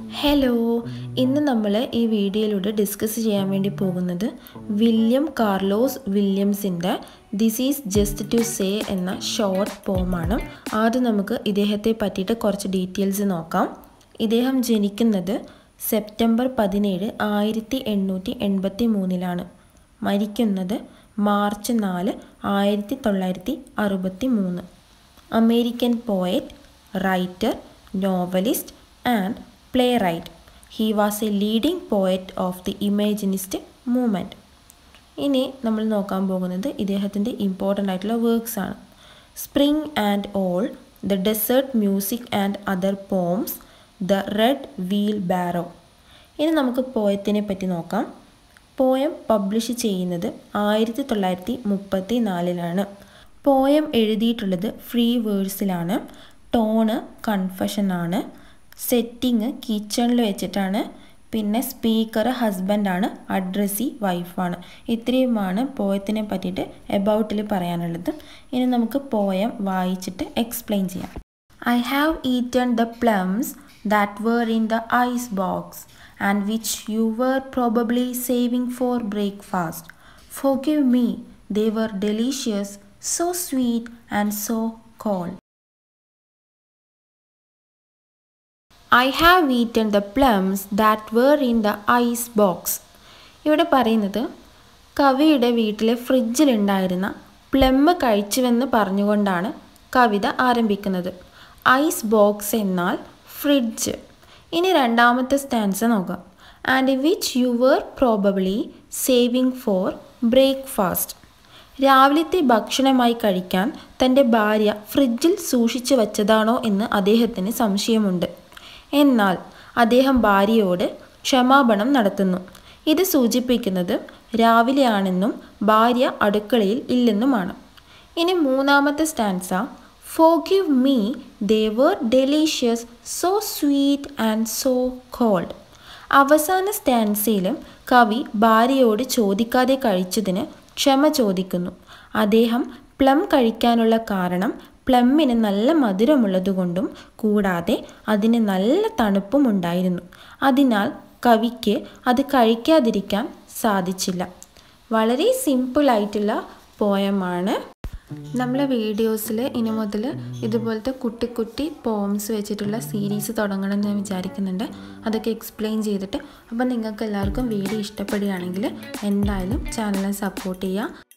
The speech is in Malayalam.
ഹലോ ഇന്ന് നമ്മൾ ഈ വീഡിയോയിലൂടെ ഡിസ്കസ് ചെയ്യാൻ വേണ്ടി പോകുന്നത് വില്യം കാർലോസ് വില്യംസിൻ്റെ this is just to say എന്ന ഷോർട്ട് പോമാണ് ആദ്യം നമുക്ക് ഇദ്ദേഹത്തെ പറ്റിയിട്ട് കുറച്ച് ഡീറ്റെയിൽസ് നോക്കാം ഇദ്ദേഹം ജനിക്കുന്നത് സെപ്റ്റംബർ പതിനേഴ് ആയിരത്തി എണ്ണൂറ്റി എൺപത്തി മൂന്നിലാണ് മരിക്കുന്നത് മാർച്ച് നാല് ആയിരത്തി തൊള്ളായിരത്തി അറുപത്തി മൂന്ന് American poet writer novelist and playwright he was a leading poet of the imaginist movement ഇനി നമ്മൾ നോക്കാൻ പോകുന്നത് ഇദ്ദേഹത്തിൻ്റെ ഇമ്പോർട്ടൻ്റ് ആയിട്ടുള്ള വർക്ക്സ് ആണ് spring and all the desert music and other poems the red wheelbarrow ഇനി നമുക്ക് പോയത്തിനെ പറ്റി നോക്കാം പോയം പബ്ലിഷ് ചെയ്യുന്നത് ആയിരത്തി തൊള്ളായിരത്തി മുപ്പത്തി നാലിലാണ് പോയം എഴുതിയിട്ടുള്ളത് ഫ്രീ വേഴ്സിലാണ് ടോണ് കൺഫഷനാണ് സെറ്റിങ് കിച്ചണിൽ വെച്ചിട്ടാണ് പിന്നെ സ്പീക്കർ ഹസ്ബൻഡാണ് അഡ്രസ്സി വൈഫാണ് ഇത്രയുമാണ് പോയത്തിനെ പറ്റിയിട്ട് എബൌട്ടിൽ പറയാനുള്ളത് ഇനി നമുക്ക് പോയം വായിച്ചിട്ട് എക്സ്പ്ലെയിൻ ചെയ്യാം I have eaten the plums that were in the icebox and which you were probably saving for breakfast Forgive me, they were delicious, so sweet and so cold. I have eaten the plums that were in the ice box. ഇവിടെ പറയുന്നത് കവിയുടെ വീട്ടിലെ ഫ്രിഡ്ജിലുണ്ടായിരുന്ന പ്ലം കഴിച്ചുവെന്ന് പറഞ്ഞുകൊണ്ടാണ് കവിത ആരംഭിക്കുന്നത് ഐസ് ബോക്സ് എന്നാൽ ഫ്രിഡ്ജ് ഇനി രണ്ടാമത്തെ സ്റ്റാൻസ് നോക്കാം and which you were probably saving for breakfast രാവിലത്തെ ഭക്ഷണമായി കഴിക്കാൻ തൻ്റെ ഭാര്യ ഫ്രിഡ്ജിൽ സൂക്ഷിച്ചു വച്ചതാണോ എന്ന് അദ്ദേഹത്തിന് സംശയമുണ്ട് എന്നാൽ അദ്ദേഹം ഭാര്യയോട് ക്ഷമാപണം നടത്തുന്നു ഇത് സൂചിപ്പിക്കുന്നത് രാവിലെയാണെന്നും ഭാര്യ അടുക്കളയിൽ ഇല്ലെന്നുമാണ് ഇനി മൂന്നാമത്തെ stanza forgive me they were delicious so sweet and so cold അവസാന സ്റ്റാൻസയിലും കവി ഭാര്യയോട് ചോദിക്കാതെ കഴിച്ചതിന് ക്ഷമ ചോദിക്കുന്നു അദ്ദേഹം പ്ലം കഴിക്കാനുള്ള കാരണം പ്ലമ്മിന് നല്ല മധുരമുള്ളതുകൊണ്ടും കൂടാതെ അതിന് നല്ല തണുപ്പും ഉണ്ടായിരുന്നു അതിനാൽ കവിക്ക് അത് കഴിക്കാതിരിക്കാൻ സാധിച്ചില്ല വളരെ സിമ്പിളായിട്ടുള്ള പോയമാണ് നമ്മളെ വീഡിയോസിൽ ഇനി മുതൽ ഇതുപോലത്തെ കുട്ടി കുട്ടി പോംസ് വെച്ചിട്ടുള്ള സീരീസ് തുടങ്ങണമെന്ന് ഞാൻ വിചാരിക്കുന്നുണ്ട് അതൊക്കെ എക്സ്പ്ലെയിൻ ചെയ്തിട്ട് അപ്പോൾ നിങ്ങൾക്ക് എല്ലാവർക്കും വീഡിയോ ഇഷ്ടപ്പെടുകയാണെങ്കിൽ എന്തായാലും ചാനലിനെ സപ്പോർട്ട് ചെയ്യുക